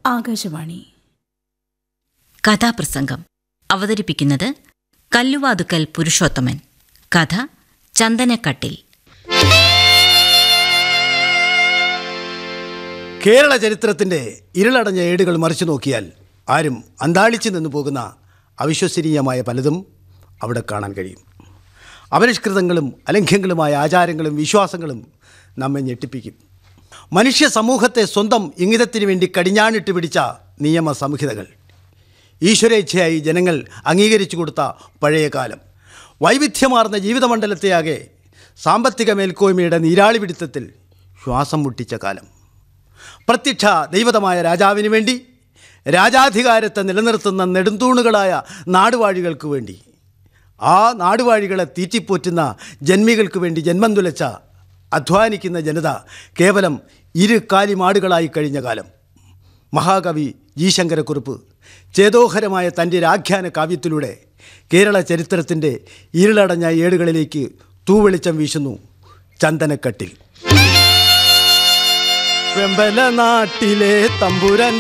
ആകാശവാണി കഥാപ്രസംഗം അവതരിപ്പിക്കുന്നത് കല്ലുവാതുക്കൽ പുരുഷോത്തമൻ കഥ ചന്ദനക്കട്ടിൽ കേരള ചരിത്രത്തിൻ്റെ ഇരുളടഞ്ഞ ഏടുകൾ മറിച്ചു നോക്കിയാൽ ആരും അന്താളിച്ചു നിന്നു പോകുന്ന അവിശ്വസനീയമായ പലതും അവിടെ കാണാൻ കഴിയും അപരിഷ്കൃതങ്ങളും അലംഘ്യങ്ങളുമായ ആചാരങ്ങളും വിശ്വാസങ്ങളും നമ്മെ ഞെട്ടിപ്പിക്കും മനുഷ്യ സമൂഹത്തെ സ്വന്തം ഇംഗിതത്തിന് വേണ്ടി കടിഞ്ഞാണിട്ട് പിടിച്ച നിയമ സംഹിതകൾ ഈശ്വരേച്ഛയായി ജനങ്ങൾ അംഗീകരിച്ചു കൊടുത്ത പഴയ കാലം വൈവിധ്യമാർന്ന ജീവിതമണ്ഡലത്തെയാകെ സാമ്പത്തിക മേൽക്കോയ്മയുടെ നീരാളി പിടുത്തത്തിൽ ശ്വാസം മുട്ടിച്ച കാലം പ്രത്യക്ഷ ദൈവതമായ രാജാവിന് വേണ്ടി രാജാധികാരത്തെ നിലനിർത്തുന്ന നെടുന്തൂണുകളായ നാടുവാഴികൾക്ക് വേണ്ടി ആ നാടുവാഴികളെ തീറ്റിപ്പോറ്റുന്ന ജന്മികൾക്ക് വേണ്ടി ജന്മം തുലച്ച അധ്വാനിക്കുന്ന ജനത കേവലം ഇരു കാലിമാടുകളായി കഴിഞ്ഞ കാലം മഹാകവി ജി ശങ്കരക്കുറുപ്പ് ചേതോഹരമായ തൻ്റെ രാഖ്യാന കാവ്യത്തിലൂടെ കേരള ചരിത്രത്തിൻ്റെ ഇരുളടഞ്ഞ ഏടുകളിലേക്ക് തൂവെളിച്ചം വീശുന്നു ചന്ദനക്കട്ടിൽ വെമ്പല നാട്ടിലെ തമ്പുരാൻ